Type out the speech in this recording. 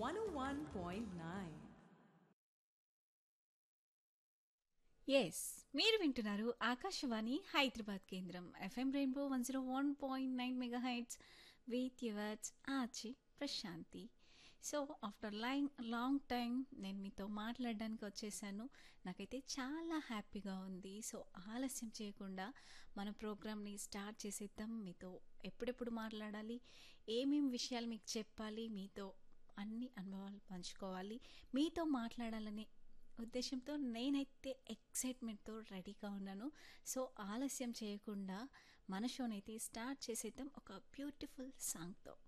101.9. Yes మీరు వింటున్నారు ఆకాశవాణి హైదరాబాద్ కేంద్రం FM rainbow one zero one point nine mega hits with yours Achi Prashanthi so after line long time నేను మీతో మాట్లాడడానికి వచ్చేసాను నాకైతే చాలా హ్యాపీగా ఉంది సో ఆలస్యం చేయకుండా మన ప్రోగ్రామ్ని స్టార్ట్ చేసేద్దాం మీతో ఎప్పుడెప్పుడు మాట్లాడాలి ఏమేమి విషయాలు మీకు చెప్పాలి మీతో అన్ని అనుభవాలు పంచుకోవాలి మీతో మాట్లాడాలనే ఉద్దేశంతో నేనైతే ఎక్సైట్మెంట్తో రెడీగా ఉన్నాను సో ఆలస్యం చేయకుండా మన షోనైతే స్టార్ట్ చేసేద్దాం ఒక బ్యూటిఫుల్ సాంగ్తో